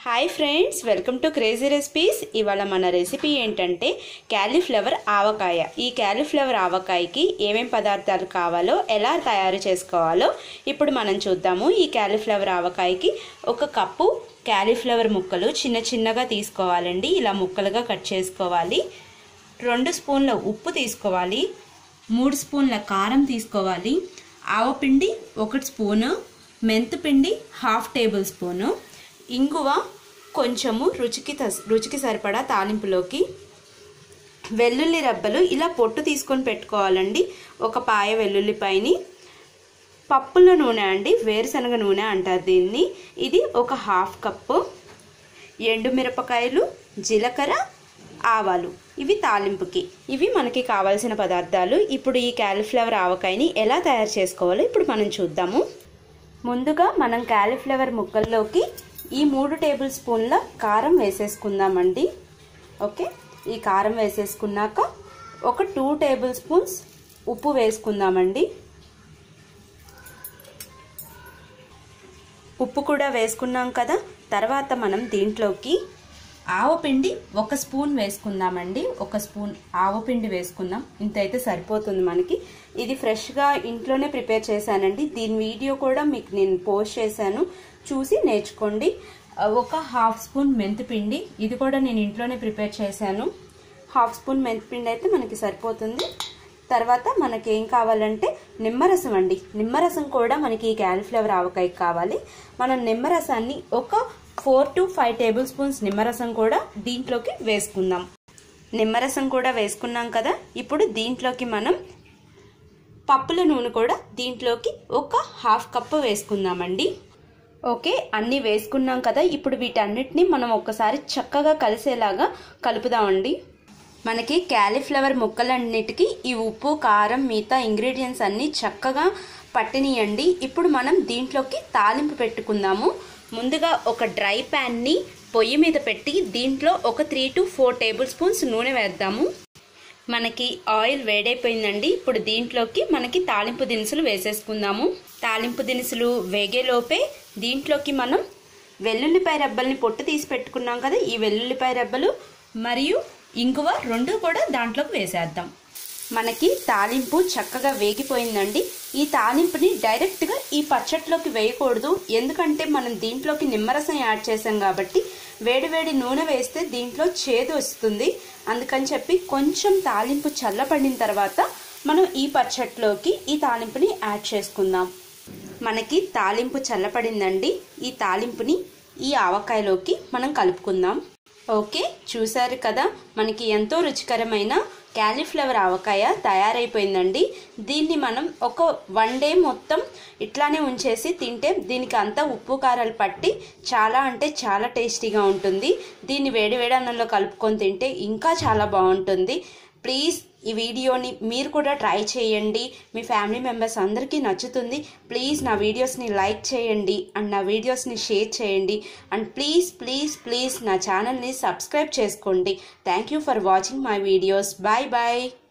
hi friends welcome to crazy recipes ఇవాళ మన recipe ఏంటంటే క్యాలీఫ్లవర్ ఆవకాయ ఈ క్యాలీఫ్లవర్ ఆవకాయకి ఏమేం పదార్థాలు కావాలో ఎలా తయారు చేసుకోవాలో ఇప్పుడు మనం చూద్దాము ఈ క్యాలీఫ్లవర్ ఆవకాయకి ఒక కప్పు క్యాలీఫ్లవర్ ముక్కలు చిన్న చిన్నగా తీసుకోవాలండి ఇలా ముక్కలుగా కట్ చేసుకోవాలి రెండు స్పూన్ల ఉప్పు తీసుకోవాలి మూడు స్పూన్ల కారం తీసుకోవాలి ఆవపిండి ఒకటి స్పూను మెంతుపిండి హాఫ్ టేబుల్ స్పూను ఇంగువ కొంచెము రుచికి తస్ రుచికి సరిపడా తాలింపులోకి వెల్లుల్లి రబ్బలు ఇలా పొట్టు తీసుకొని పెట్టుకోవాలండి ఒక పాయ వెల్లుల్లిపాయని పప్పుల నూనె అండి వేరుశనగ నూనె అంటారు దీన్ని ఇది ఒక హాఫ్ కప్పు ఎండుమిరపకాయలు జీలకర్ర ఆవాలు ఇవి తాలింపుకి ఇవి మనకి కావాల్సిన పదార్థాలు ఇప్పుడు ఈ క్యాలీఫ్లవర్ ఆవకాయని ఎలా తయారు చేసుకోవాలో ఇప్పుడు మనం చూద్దాము ముందుగా మనం క్యాలీఫ్లవర్ ముక్కల్లోకి ఈ మూడు టేబుల్ స్పూన్ల కారం వేసేసుకుందామండి ఓకే ఈ కారం వేసేసుకున్నాక ఒక టూ టేబుల్ స్పూన్స్ ఉప్పు వేసుకుందామండి ఉప్పు కూడా వేసుకున్నాం కదా తర్వాత మనం దీంట్లోకి ఆవపిండి ఒక స్పూన్ వేసుకుందామండి ఒక స్పూన్ ఆవపిండి వేసుకుందాం ఇంత అయితే సరిపోతుంది మనకి ఇది ఫ్రెష్గా ఇంట్లోనే ప్రిపేర్ చేశానండి దీని వీడియో కూడా మీకు నేను పోస్ట్ చేశాను చూసి నేర్చుకోండి ఒక హాఫ్ స్పూన్ మెంతిపిండి ఇది కూడా నేను ఇంట్లోనే ప్రిపేర్ చేశాను హాఫ్ స్పూన్ మెంతిపిండి అయితే మనకి సరిపోతుంది తర్వాత మనకి ఏం కావాలంటే నిమ్మరసం అండి నిమ్మరసం కూడా మనకి ఈ క్యాలీఫ్లవర్ ఆవకాయకి కావాలి మనం నిమ్మరసాన్ని ఒక four to five tablespoons నిమ్మరసం కూడా దీంట్లోకి వేసుకుందాం నిమ్మరసం కూడా వేసుకున్నాం కదా ఇప్పుడు దీంట్లోకి మనం పప్పుల నూనె కూడా దీంట్లోకి ఒక హాఫ్ కప్పు వేసుకుందామండి ఓకే అన్నీ వేసుకున్నాం కదా ఇప్పుడు వీటన్నిటిని మనం ఒక్కసారి చక్కగా కలిసేలాగా కలుపుదామండి మనకి క్యాలీఫ్లవర్ ముక్కలన్నిటికీ ఈ ఉప్పు కారం మిగతా ఇంగ్రీడియంట్స్ అన్నీ చక్కగా పట్టినియండి ఇప్పుడు మనం దీంట్లోకి తాలింపు పెట్టుకుందాము ముందుగా ఒక డ్రై ప్యాన్ని పొయ్యి మీద పెట్టి దీంట్లో ఒక three to four tablespoons నూనె వేద్దాము మనకి ఆయిల్ వేడైపోయిందండి ఇప్పుడు దీంట్లోకి మనకి తాలింపు దినుసులు వేసేసుకుందాము తాలింపు దినుసులు వేగేలోపే దీంట్లోకి మనం వెల్లుల్లిపాయ రెబ్బల్ని పొట్టు తీసి పెట్టుకున్నాం కదా ఈ వెల్లుల్లిపాయ రెబ్బలు మరియు ఇంగువ రెండు కూడా దాంట్లోకి వేసేద్దాం మనకి తాలింపు చక్కగా వేగిపోయిందండి ఈ తాలింపుని డైరెక్ట్గా ఈ పచ్చట్లోకి వేయకూడదు ఎందుకంటే మనం దీంట్లోకి నిమ్మరసం యాడ్ చేసాం కాబట్టి వేడివేడి నూనె వేస్తే దీంట్లో చేదు వస్తుంది అందుకని చెప్పి కొంచెం తాలింపు చల్లబడిన తర్వాత మనం ఈ పచ్చట్లోకి ఈ తాలింపుని యాడ్ చేసుకుందాం మనకి తాలింపు చల్లపడిందండి ఈ తాలింపుని ఈ ఆవకాయలోకి మనం కలుపుకుందాం ఓకే చూసారు కదా మనకి ఎంతో రుచికరమైన క్యాలీఫ్లవర్ ఆవకాయ తయారైపోయిందండి దీన్ని మనం ఒక వన్ డే మొత్తం ఇట్లానే ఉంచేసి తింటే దీనికి అంతా ఉప్పు కారాలు పట్టి చాలా అంటే చాలా టేస్టీగా ఉంటుంది దీన్ని వేడివేడి అన్నంలో కలుపుకొని తింటే ఇంకా చాలా బాగుంటుంది ప్లీజ్ ఈ వీడియోని మీరు కూడా ట్రై చేయండి మీ ఫ్యామిలీ మెంబర్స్ అందరికీ నచ్చుతుంది ప్లీజ్ నా వీడియోస్ని లైక్ చేయండి అండ్ నా వీడియోస్ని షేర్ చేయండి అండ్ ప్లీజ్ ప్లీజ్ ప్లీజ్ నా ఛానల్ని సబ్స్క్రైబ్ చేసుకోండి thank you for watching my videos bye bye